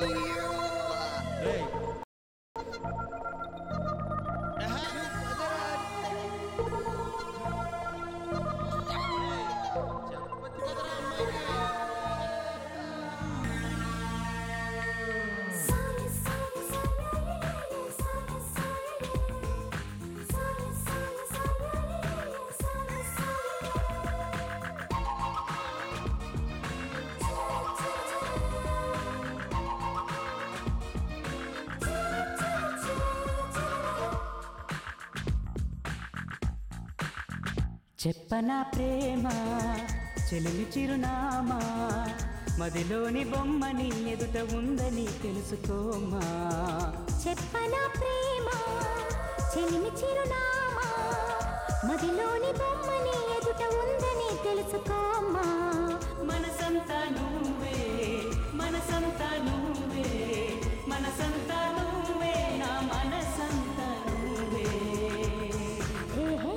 రేయ్, సాయ సాయ సాయ సాయ సాయ సాయ సాయ సాయ సాయ చెప్పనా ప్రేమ చెలిమి చిరునామా మదిలోని బొమ్మని ఎదుట ఉందని తెలుసుకోమా చెప్పన ప్రేమ చెలిమి చిరునామా మదిలోని బొమ్మని ఎదుట ఉందని తెలుసుకోమ్మా మనసంతా నువ్వే మనసంతా నువ్వే మనసంతా నువ్వే నా మనసంతా నువ్వే హే హే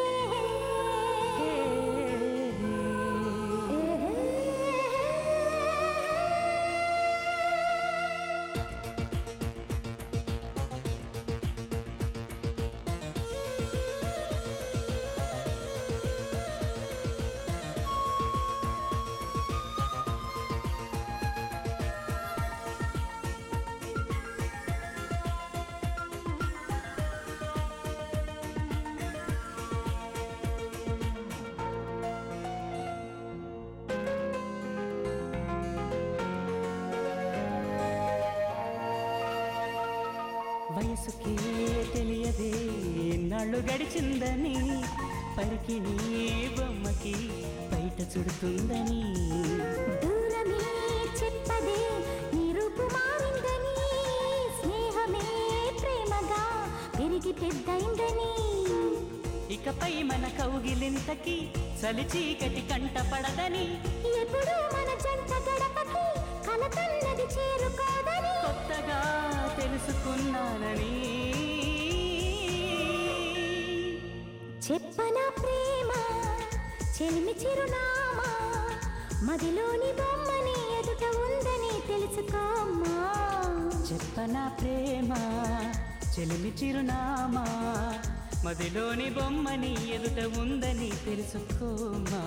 వయసుకే తెలియదే ఎన్నాళ్ళు గడిచిందని పరికిణి బొమ్మకి బయట చుడుతుందని దూరమే చెప్పదే నీ రూపు మారిందని స్నేహమే ప్రేమగా పెరిగి పెద్దయిందని ఇకపై మన కౌగిలింతకి చలి చీకటి కంట పడదని ఎప్పుడు మన జంట గడపకి కలతన్నది చేరుకోదని కొత్తగా తెలుసుకున్నానని చెప్పన ప్రేమ చెలిమి చిరునామా మదిలోని బొమ్మని ఎదుట ఉందని తెలుసుకోమ్మా చెప్పనా ప్రేమ చెలిమి చిరునామా మదిలోని బొమ్మని ఎదుట ఉందని తెలుసుకోమా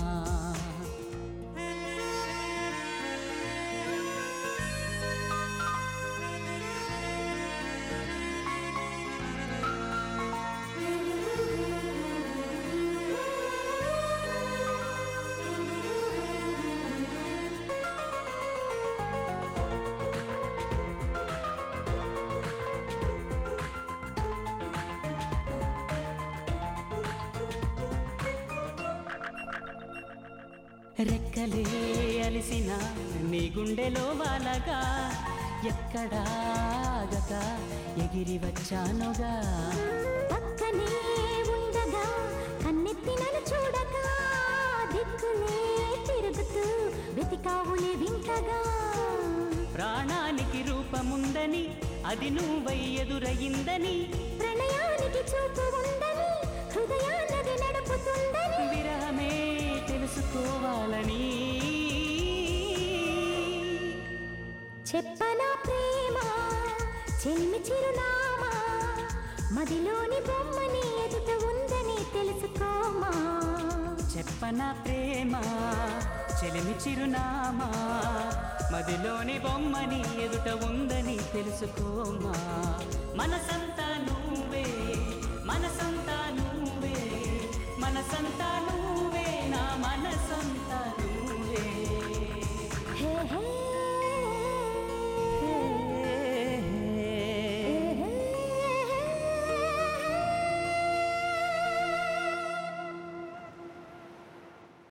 రెక్కలే అలిసిన నీ గుండెలో వాలగా ఎక్కడాగక ఎగిరి వచ్చానుగా పక్కనే ఉండగా కన్నెత్తి నన్ను చూడగా దిక్కులే తిరుగుతూ వెతికావులే వింతగా ప్రాణానికి రూపముందని అది నువ్వై ఎదురయిందని ప్రణయానికి చూపు ఉందని హృదయాన్నది నడుపుతుందని విరహమే తెలుసుకోవాలని చెప్పన ప్రేమ చెల్మి చిరునామా మదిలోని బొమ్మని ఎదుట ఉందని తెలుసుకోమా చెప్పన ప్రేమ చెలిమి చిరునామా మదిలోని బొమ్మని ఎదుట ఉందని తెలుసుకోమా మనసంతా నువ్వే మనసంతా నువ్వే మనసంతా నువ్వే నా మనసంతా